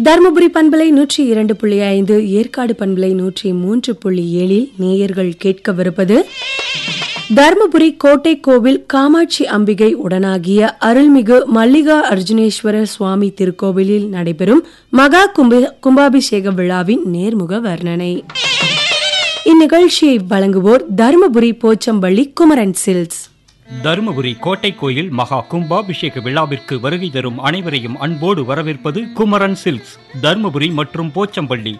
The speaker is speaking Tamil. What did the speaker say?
தருமபுரி பண்பலை நூற்றி இரண்டு புள்ளி ஐந்து ஏற்காடு பண்பலை நூற்றி மூன்று புள்ளி ஏழில் நேயர்கள் கேட்கவிருப்பது தருமபுரி கோட்டை கோவில் காமாட்சி அம்பிகை உடனாகிய அருள்மிகு மல்லிகா அர்ஜுனேஸ்வரர் சுவாமி திருக்கோவிலில் நடைபெறும் மகா கும்ப கும்பாபிஷேக விழாவின் நேர்முக வர்ணனை இந்நிகழ்ச்சியை வழங்குவோர் தருமபுரி போச்சம்பள்ளி குமரன் சில்ஸ் தருமபுரி கோட்டை கோயில் மகா கும்பாபிஷேக விழாவிற்கு வருகை தரும் அனைவரையும் அன்போடு வரவேற்பது குமரன் சில்க்ஸ் தருமபுரி மற்றும் போச்சம்பள்ளி